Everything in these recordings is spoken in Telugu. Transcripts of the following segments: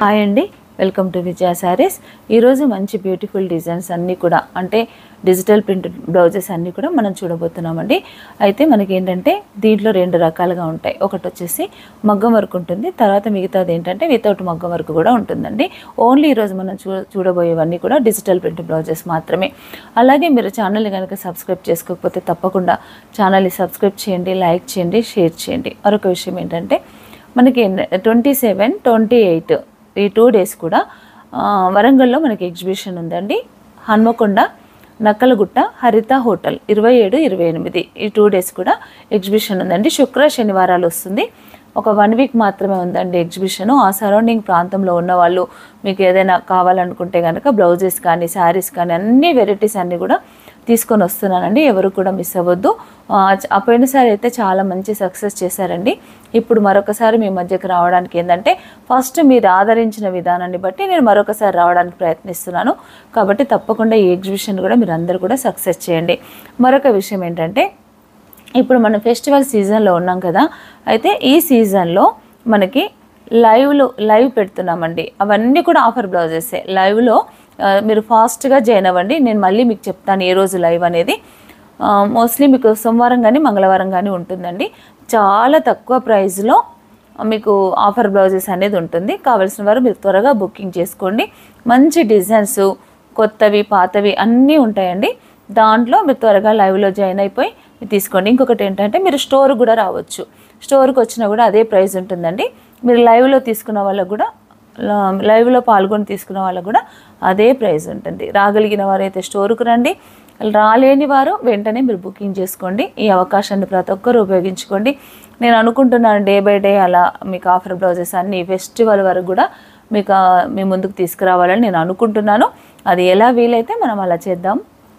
హాయ్ అండి వెల్కమ్ టు విజయ శారీస్ ఈరోజు మంచి బ్యూటిఫుల్ డిజైన్స్ అన్నీ కూడా అంటే డిజిటల్ ప్రింట్ బ్లౌజెస్ అన్నీ కూడా మనం చూడబోతున్నామండి అయితే మనకి ఏంటంటే దీంట్లో రెండు రకాలుగా ఉంటాయి ఒకటి వచ్చేసి మగ్గం వర్క్ ఉంటుంది తర్వాత మిగతాది ఏంటంటే వితౌట్ మగ్గం వర్క్ కూడా ఉంటుందండి ఓన్లీ ఈరోజు మనం చూ చూడబోయేవన్నీ కూడా డిజిటల్ ప్రింట్ బ్లౌజెస్ మాత్రమే అలాగే మీరు ఛానల్ని కనుక సబ్స్క్రైబ్ చేసుకోకపోతే తప్పకుండా ఛానల్ని సబ్స్క్రైబ్ చేయండి లైక్ చేయండి షేర్ చేయండి మరొక విషయం ఏంటంటే మనకి ట్వంటీ సెవెన్ ట్వంటీ ఎయిట్ ఈ టూ డేస్ కూడా ఆ, వరంగల్లో మనకి ఎగ్జిబిషన్ ఉందండి హన్మకొండ నక్కలగుట్ట హరిత హోటల్ ఇరవై ఏడు ఇరవై ఎనిమిది ఈ టూ డేస్ కూడా ఎగ్జిబిషన్ ఉందండి శుక్ర శనివారాలు వస్తుంది ఒక వన్ వీక్ మాత్రమే ఉందండి ఎగ్జిబిషన్ ఆ సరౌండింగ్ ప్రాంతంలో ఉన్న వాళ్ళు మీకు ఏదైనా కావాలనుకుంటే కనుక బ్లౌజెస్ కానీ శారీస్ కానీ అన్ని వెరైటీస్ అన్నీ కూడా తీసుకొని వస్తున్నానండి ఎవరు కూడా మిస్ అవ్వద్దు ఆ, ఆ పోయినసారి అయితే చాలా మంచి సక్సెస్ చేశారండి ఇప్పుడు మరొకసారి మీ మధ్యకి రావడానికి ఏంటంటే ఫస్ట్ మీరు ఆదరించిన విధానాన్ని బట్టి నేను మరొకసారి రావడానికి ప్రయత్నిస్తున్నాను కాబట్టి తప్పకుండా ఈ ఎగ్జిబిషన్ కూడా మీరు అందరూ కూడా సక్సెస్ చేయండి మరొక విషయం ఏంటంటే ఇప్పుడు మనం ఫెస్టివల్ సీజన్లో ఉన్నాం కదా అయితే ఈ సీజన్లో మనకి లైవ్లో లైవ్ పెడుతున్నామండి అవన్నీ కూడా ఆఫర్ బ్లౌజెసే లైవ్లో ఆ, మీరు ఫాస్ట్గా జాయిన్ అవ్వండి నేను మళ్ళీ మీకు చెప్తాను ఏ రోజు లైవ్ అనేది మోస్ట్లీ మీకు సోమవారం కానీ మంగళవారం కానీ ఉంటుందండి చాలా తక్కువ ప్రైస్లో మీకు ఆఫర్ బ్లౌజెస్ అనేది ఉంటుంది కావాల్సిన వారు మీరు త్వరగా బుకింగ్ చేసుకోండి మంచి డిజైన్స్ కొత్తవి పాతవి అన్నీ ఉంటాయండి దాంట్లో మీరు త్వరగా లైవ్లో జాయిన్ అయిపోయి మీరు తీసుకోండి ఇంకొకటి ఏంటంటే మీరు స్టోర్ కూడా రావచ్చు స్టోర్కి వచ్చినా కూడా అదే ప్రైస్ ఉంటుందండి మీరు లైవ్లో తీసుకున్న వాళ్ళకు కూడా లా- లైవ్లో పాల్గొని తీసుకున్న వాళ్ళకు కూడా అదే ప్రైస్ ఉంటుంది రాగలిగిన వారైతే స్టోర్కు రండి రాలేని వారు వెంటనే మీరు బుకింగ్ చేసుకోండి ఈ అవకాశాన్ని ప్రతి ఒక్కరు ఉపయోగించుకోండి నేను అనుకుంటున్నాను డే బై డే అలా మీకు ఆఫర్ బ్లౌజెస్ అన్ని ఫెస్టివల్ వరకు కూడా మీకు ఆ, మీ ముందుకు తీసుకురావాలని నేను అనుకుంటున్నాను అది ఎలా వీలైతే మనం అలా చేద్దాం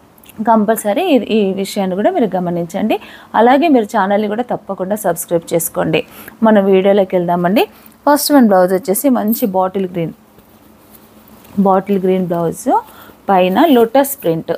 కంపల్సరీ ఈ ఈ విషయాన్ని కూడా మీరు గమనించండి అలాగే మీరు ఛానల్ని కూడా తప్పకుండా సబ్స్క్రైబ్ చేసుకోండి మన వీడియోలోకి వెళ్దామండి ఫస్ట్ వన్ బ్లౌజ్ వచ్చేసి మంచి bottle green bottle green blouse పైన లోటస్ ప్రింట్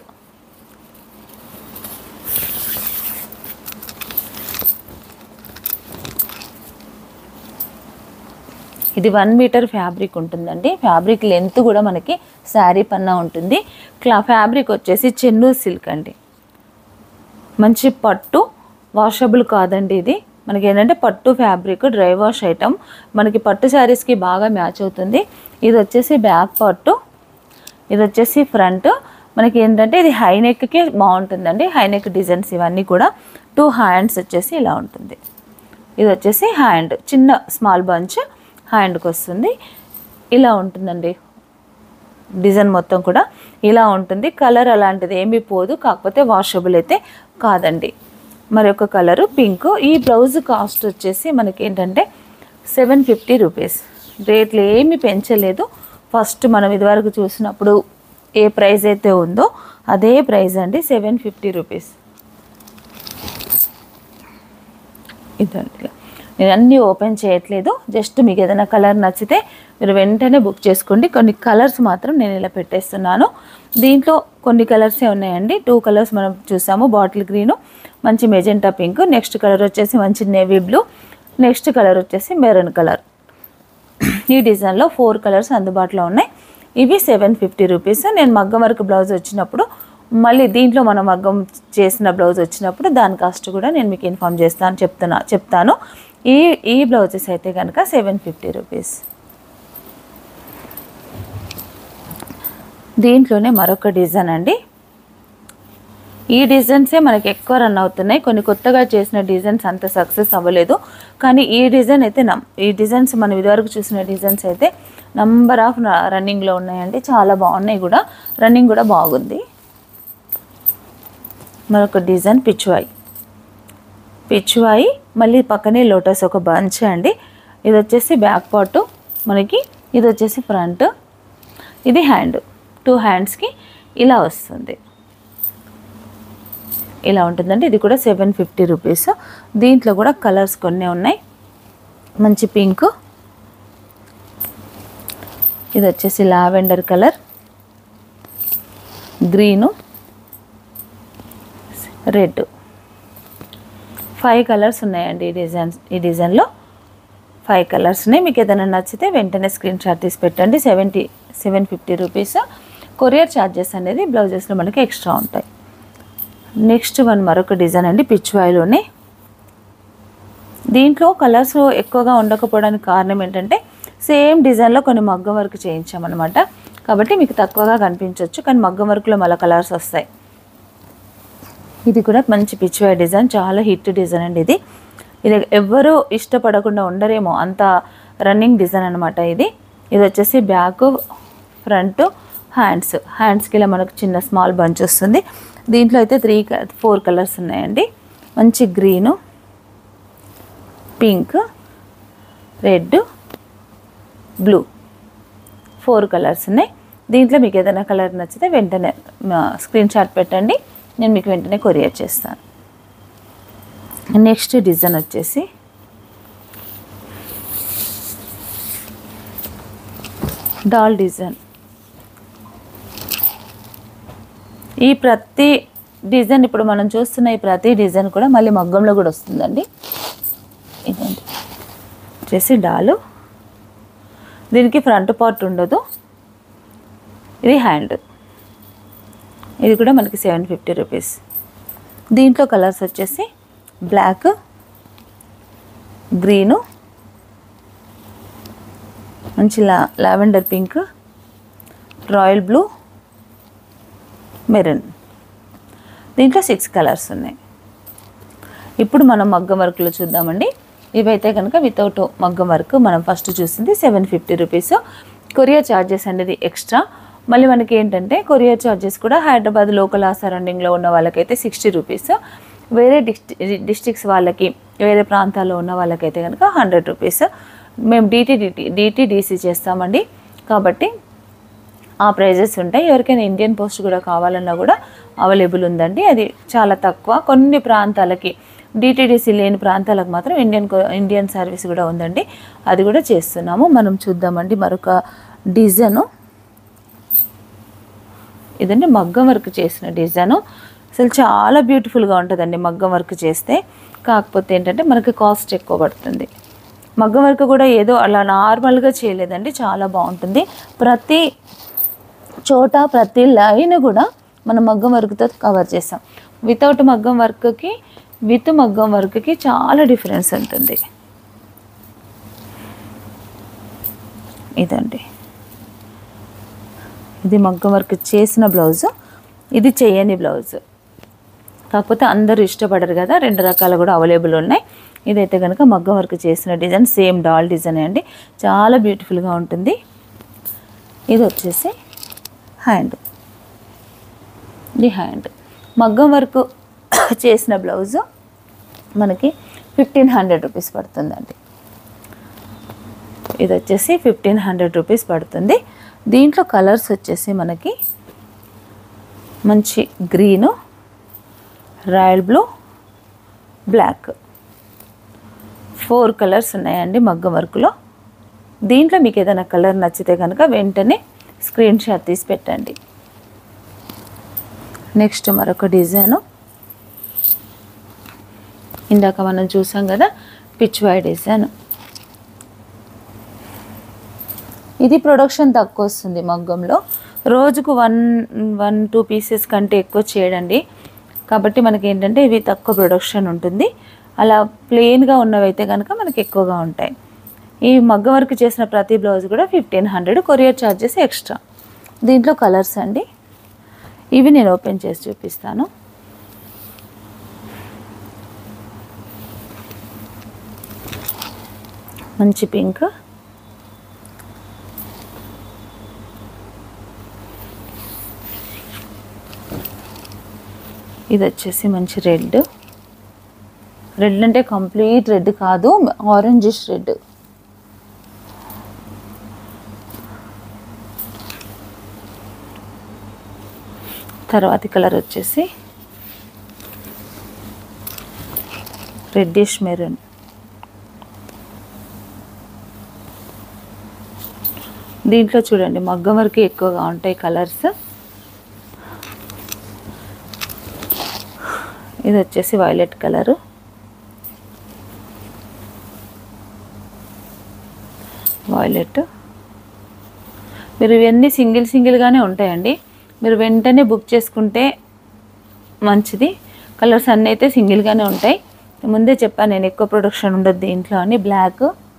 ఇది వన్ మీటర్ ఫ్యాబ్రిక్ ఉంటుందండి ఫ్యాబ్రిక్ లెంత్ కూడా మనకి శారీ పన్నా ఉంటుంది క్లా ఫ్యాబ్రిక్ వచ్చేసి చెన్నూ సిల్క్ అండి మంచి పట్టు వాషబుల్ కాదండి ఇది మనకి ఏంటంటే పట్టు ఫ్యాబ్రిక్ డ్రై వాష్ ఐటమ్ మనకి పట్టు శారీస్కి బాగా మ్యాచ్ అవుతుంది ఇది వచ్చేసి బ్యాక్ పట్టు ఇది వచ్చేసి ఫ్రంట్ మనకి ఏంటంటే ఇది హై నెక్కి బాగుంటుందండి హై నెక్ డిజైన్స్ ఇవన్నీ కూడా టూ హ్యాండ్స్ వచ్చేసి ఇలా ఉంటుంది ఇది వచ్చేసి హ్యాండ్ చిన్న స్మాల్ బంచ్ హ్యాండ్కి వస్తుంది ఇలా ఉంటుందండి డిజైన్ మొత్తం కూడా ఇలా ఉంటుంది కలర్ అలాంటిది ఏమీ పోదు కాకపోతే వాషబుల్ అయితే కాదండి మరి ఒక కలరు పింక్ ఈ బ్లౌజ్ కాస్ట్ వచ్చేసి మనకి ఏంటంటే సెవెన్ ఫిఫ్టీ రూపీస్ రేట్లు ఏమీ పెంచలేదు ఫస్ట్ మనం ఇదివరకు చూసినప్పుడు ఏ ప్రైస్ అయితే ఉందో అదే ప్రైస్ అండి సెవెన్ ఫిఫ్టీ రూపీస్ ఇదండి నేను అన్నీ ఓపెన్ చేయట్లేదు జస్ట్ మీకు ఏదైనా కలర్ నచ్చితే మీరు వెంటనే బుక్ చేసుకోండి కొన్ని కలర్స్ మాత్రం నేను ఇలా పెట్టేస్తున్నాను దీంట్లో కొన్ని కలర్సే ఉన్నాయండి టూ కలర్స్ మనం చూసాము బాటిల్ గ్రీను మంచి మెజెంటా పింక్ నెక్స్ట్ కలర్ వచ్చేసి మంచి నేవీ బ్లూ నెక్స్ట్ కలర్ వచ్చేసి మెరూన్ కలర్ ఈ డిజైన్లో ఫోర్ కలర్స్ అందుబాటులో ఉన్నాయి ఇవి సెవెన్ ఫిఫ్టీ రూపీస్ నేను మగ్గం వర్క్ బ్లౌజ్ వచ్చినప్పుడు మళ్ళీ దీంట్లో మనం మగ్గం చేసిన బ్లౌజ్ వచ్చినప్పుడు దాని కాస్ట్ కూడా నేను మీకు ఇన్ఫామ్ చేస్తాను చెప్తున్నా చెప్తాను ఈ ఈ బ్లౌజెస్ అయితే కనుక సెవెన్ ఫిఫ్టీ రూపీస్ దీంట్లోనే మరొక డిజైన్ అండి ఈ డిజైన్సే మనకి ఎక్కువ రన్ అవుతున్నాయి కొన్ని కొత్తగా చేసిన డిజైన్స్ అంత సక్సెస్ అవ్వలేదు కానీ ఈ డిజైన్ అయితే నమ్ ఈ డిజైన్స్ మనం ఇదివరకు చూసిన డిజైన్స్ అయితే నంబర్ ఆఫ్ రన్నింగ్లో ఉన్నాయండి చాలా బాగున్నాయి కూడా రన్నింగ్ కూడా బాగుంది మరొక డిజైన్ పిచ్చువాయి పిచ్చువాయి మళ్ళీ పక్కనే లోటస్ ఒక బంచ్ అండి ఇది వచ్చేసి బ్యాక్ పార్ట్ మనకి ఇది వచ్చేసి ఫ్రంట్ ఇది హ్యాండ్ టూ హ్యాండ్స్కి ఇలా వస్తుంది ఇలా ఉంటుందండి ఇది కూడా సెవెన్ ఫిఫ్టీ రూపీస్ దీంట్లో కూడా కలర్స్ కొన్ని ఉన్నాయి మంచి పింక్ ఇది వచ్చేసి lavender colour green red five colours ఉన్నాయండి ఈ డిజైన్స్ ఈ డిజైన్లో ఫైవ్ కలర్స్ని మీకు ఏదైనా నచ్చితే వెంటనే స్క్రీన్ షాట్ తీసి పెట్టండి seventy seven fifty rupees courier charges అనేది బ్లౌజెస్లో మనకి ఎక్స్ట్రా ఉంటాయి నెక్స్ట్ వన్ మరొక డిజైన్ అండి పిచ్వాయిలోనే దీంట్లో కలర్స్ ఎక్కువగా ఉండకపోవడానికి కారణం ఏంటంటే సేమ్ డిజైన్లో కొన్ని మగ్గం వర్క్ చేయించామన్నమాట కాబట్టి మీకు తక్కువగా కనిపించవచ్చు కానీ మగ్గం వర్క్లో మళ్ళీ కలర్స్ వస్తాయి ఇది కూడా మంచి పిచ్చివాయి డిజైన్ చాలా హిట్ డిజైన్ అండి ఇది ఇది ఎవ్వరూ ఇష్టపడకుండా ఉండరేమో అంత రన్నింగ్ డిజైన్ అనమాట ఇది ఇది వచ్చేసి బ్యాక్ ఫ్రంట్ హ్యాండ్స్ హ్యాండ్స్కి ఇలా మనకు చిన్న స్మాల్ బంచ్ వస్తుంది దీంట్లో అయితే త్రీ ఫోర్ కలర్స్ ఉన్నాయండి మంచి green pink red blue four colours ఉన్నాయి దీంట్లో మీకు ఏదైనా కలర్ నచ్చితే వెంటనే స్క్రీన్ షాట్ పెట్టండి నేను మీకు వెంటనే కొరియర్ చేస్తాను నెక్స్ట్ డిజైన్ వచ్చేసి డాల్ డిజైన్ ఈ ప్రతి డిజైన్ ఇప్పుడు మనం చూస్తున్న ఈ ప్రతి డిజైన్ కూడా మళ్ళీ మగ్గంలో కూడా వస్తుందండి ఇదండి వచ్చేసి డాలు దీనికి ఫ్రంట్ పార్ట్ ఉండదు ఇది హ్యాండ్ ఇది కూడా మనకి సెవెన్ ఫిఫ్టీ రూపీస్ దీంట్లో కలర్స్ వచ్చేసి బ్లాక్ గ్రీను మంచి లా lavender pink royal blue maroon దీంట్లో సిక్స్ కలర్స్ ఉన్నాయి ఇప్పుడు మనం మగ్గం వర్క్లో చూద్దామండి ఇవైతే కనుక వితౌట్ మగ్గం వర్క్ మనం ఫస్ట్ చూసింది seven fifty rupees courier charges అనేది ఎక్స్ట్రా మళ్ళీ మనకి ఏంటంటే కొరియర్ ఛార్జెస్ కూడా హైదరాబాద్ లోకల్ ఆ సరౌండింగ్లో ఉన్న వాళ్ళకైతే సిక్స్టీ రూపీస్ వేరే డిస్టి డిస్టిక్స్ వాళ్ళకి వేరే ప్రాంతాల్లో ఉన్న వాళ్ళకైతే కనుక హండ్రెడ్ రూపీస్ మేము డీటీ డిటి డిటీడీసీ చేస్తామండి కాబట్టి ఆ ప్రైజెస్ ఉంటాయి ఎవరికైనా ఇండియన్ పోస్ట్ కూడా కావాలన్నా కూడా అవైలబుల్ ఉందండి అది చాలా తక్కువ కొన్ని ప్రాంతాలకి డిటీడీసీ లేని ప్రాంతాలకు మాత్రం ఇండియన్ కో- ఇండియన్ సర్వీస్ కూడా ఉందండి అది కూడా చేస్తున్నాము మనం చూద్దామండి మరొక డిజైను ఇదండి మగ్గం వర్క్ చేసిన డిజైను అసలు చాలా బ్యూటిఫుల్గా ఉంటుందండి మగ్గం వర్క్ చేస్తే కాకపోతే ఏంటంటే మనకి కాస్ట్ ఎక్కువ పడుతుంది మగ్గం వర్క్ కూడా ఏదో అలా నార్మల్గా చేయలేదండి చాలా బాగుంటుంది ప్రతి చోట ప్రతి లైన్ కూడా మనం మగ్గం వర్క్తో కవర్ చేస్తాం వితౌట్ మగ్గం వర్క్కి విత్ మగ్గం వర్క్కి చాలా డిఫరెన్స్ ఉంటుంది ఇదండి ఇది మగ్గం వర్క్ చేసిన బ్లౌజ్ ఇది చేయని బ్లౌజ్ కాకపోతే అందరూ ఇష్టపడరు కదా రెండు రకాలు కూడా అవైలబుల్ ఉన్నాయి ఇదైతే కనుక మగ్గం వర్క్ చేసిన డిజైన్ సేమ్ డాల్ డిజైన్ అండి చాలా బ్యూటిఫుల్గా ఉంటుంది ఇది వచ్చేసి హ్యాండ్ ఇది హ్యాండ్ మగ్గం వర్క్ చేసిన బ్లౌజ్ మనకి ఫిఫ్టీన్ హండ్రెడ్ రూపీస్ పడుతుందండి ఇది వచ్చేసి ఫిఫ్టీన్ హండ్రెడ్ రూపీస్ పడుతుంది దీంట్లో కలర్స్ వచ్చేసి మనకి మంచి green royal blue black four colours ఉన్నాయండి మగ్గం వర్క్లో దీంట్లో మీకు ఏదైనా కలర్ నచ్చితే కనుక వెంటనే స్క్రీన్ షాట్ తీసి పెట్టండి నెక్స్ట్ మరొక డిజైను ఇందాక మనం చూసాం కదా పిచ్వాయ్ డిజైన్ ఇది ప్రొడక్షన్ తక్కువ వస్తుంది మగ్గంలో రోజుకు వన్ వన్ టూ పీసెస్ కంటే ఎక్కువ చేయడండి కాబట్టి మనకి ఏంటంటే ఇవి తక్కువ ప్రొడక్షన్ ఉంటుంది అలా ప్లెయిన్గా ఉన్నవైతే కనుక మనకి ఎక్కువగా ఉంటాయి ఈ మగ్గ వర్క్ చేసిన ప్రతి బ్లౌజ్ కూడా fifteen hundred courier charges extra దీంట్లో కలర్స్ అండి ఇవి నేను ఓపెన్ చేసి చూపిస్తాను మంచి పింక్ ఇది వచ్చేసి మంచి రెడ్ రెడ్ అంటే కంప్లీట్ రెడ్ కాదు ఆరెంజిష్ రెడ్ తర్వాతి కలర్ వచ్చేసి రెడ్డిష్ మెరూన్ దీంట్లో చూడండి మగ్గం వరకు ఎక్కువగా ఉంటాయి కలర్స్ ఇది వచ్చేసి వైలెట్ కలరు వాయిలెట్ మీరు ఇవన్నీ సింగిల్ సింగిల్గానే ఉంటాయండి మీరు వెంటనే బుక్ చేసుకుంటే మంచిది కలర్స్ అన్నీ అయితే సింగిల్గానే ఉంటాయి ముందే చెప్పాను నేను ఎక్కువ ప్రొడక్షన్ ఉండదు దీంట్లో అని బ్లాక్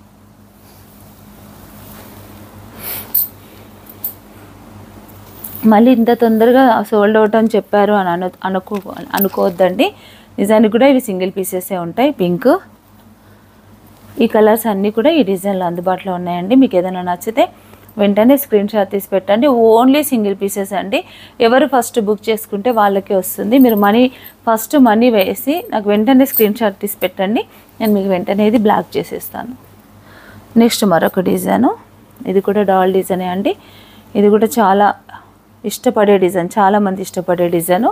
మళ్ళీ ఇంత తొందరగా సోల్డ్ అవుట్ అని చెప్పారు అని అను అనుకో అనుకోవద్దండి నిజానికి కూడా ఇవి సింగిల్ పీసెసే ఉంటాయి పింక్ ఈ కలర్స్ అన్నీ కూడా ఈ డిజైన్లో అందుబాటులో ఉన్నాయండి మీకు ఏదైనా నచ్చితే వెంటనే స్క్రీన్ షాట్ తీసి పెట్టండి ఓన్లీ సింగిల్ పీసెస్ అండి ఎవరు ఫస్ట్ బుక్ చేసుకుంటే వాళ్ళకే వస్తుంది మీరు మనీ ఫస్ట్ మనీ వేసి నాకు వెంటనే స్క్రీన్ షాట్ తీసి పెట్టండి నేను మీకు వెంటనే ఇది బ్లాక్ చేసేస్తాను నెక్స్ట్ మరొక డిజైను ఇది కూడా డాల్ డిజైనే అండి ఇది కూడా చాలా ఇష్టపడే డిజైన్ చాలామంది ఇష్టపడే డిజైను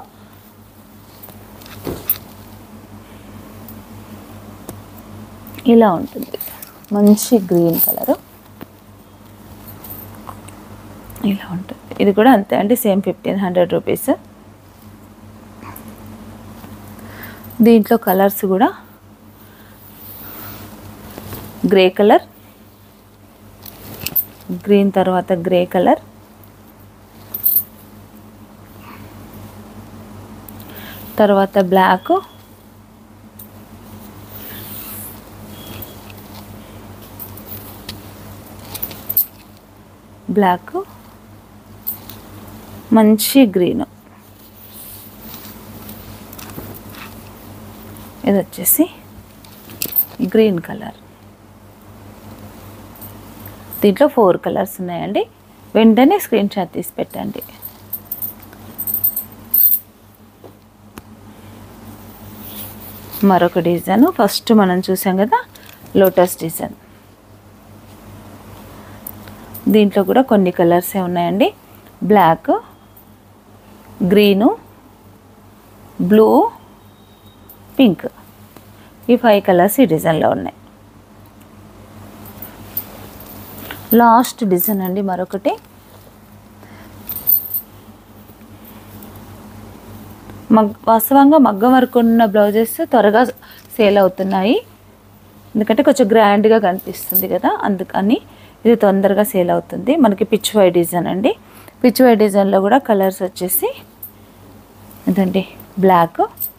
ఇలా ఉంటుంది మంచి గ్రీన్ కలరు ఇలా ఉంటుంది ఇది కూడా అంతే అండి సేమ్ ఫిఫ్టీన్ హండ్రెడ్ రూపీస్ దీంట్లో కలర్స్ కూడా గ్రే కలర్ గ్రీన్ తర్వాత గ్రే కలర్ తర్వాత బ్లాక్ బ్లాక్ మంచి గ్రీన్ ఇది వచ్చేసి గ్రీన్ కలర్ దీంట్లో ఫోర్ కలర్స్ ఉన్నాయండి వెంటనే స్క్రీన్ షాట్ తీసి పెట్టండి మరొక డిజైన్ ఫస్ట్ మనం చూసాం కదా లోటస్ డిజైన్ దీంట్లో కూడా కొన్ని కలర్సే ఉన్నాయండి బ్లాక్ గ్రీను బ్లూ పింక్ ఈ ఫైవ్ కలర్స్ ఈ డిజైన్లో ఉన్నాయి లాస్ట్ డిజైన్ అండి మరొకటి మగ్ వాస్తవంగా మగ్గం వర్క్ ఉన్న బ్లౌజెస్ త్వరగా సేల్ అవుతున్నాయి ఎందుకంటే కొంచెం గ్రాండ్గా కనిపిస్తుంది కదా అందుకని ఇది తొందరగా సేల్ అవుతుంది మనకి పిచ్ వై డిజైన్ అండి పిచ్ వై డిజైన్లో కూడా కలర్స్ వచ్చేసి ఇదండి బ్లాక్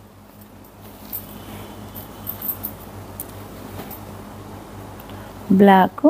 బ్లాక్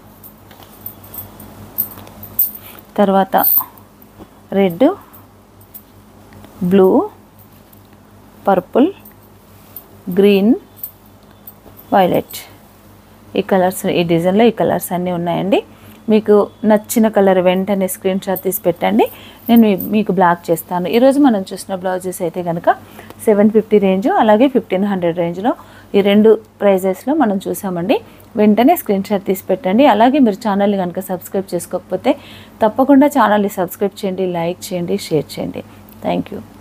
తర్వాత red blue purple green violet ఈ కలర్స్ ఈ డిజైన్లో ఈ కలర్స్ అన్నీ ఉన్నాయండి మీకు నచ్చిన కలర్ వెంటనే స్క్రీన్ షాట్ తీసి పెట్టండి నేను మీ- మీకు బ్లాక్ చేస్తాను ఈరోజు మనం చూసిన బ్లౌజెస్ అయితే కనుక సెవెన్ ఫిఫ్టీ రేంజ్ అలాగే ఫిఫ్టీన్ హండ్రెడ్ రేంజ్లో ఈ రెండు ప్రైజెస్లో మనం చూసామండి వెంటనే స్క్రీన్ షాట్ తీసి పెట్టండి అలాగే మీరు ఛానల్ని కనుక సబ్స్క్రైబ్ చేసుకోకపోతే తప్పకుండా ఛానల్ని సబ్స్క్రైబ్ చేయండి లైక్ చేయండి షేర్ చేయండి థ్యాంక్ యూ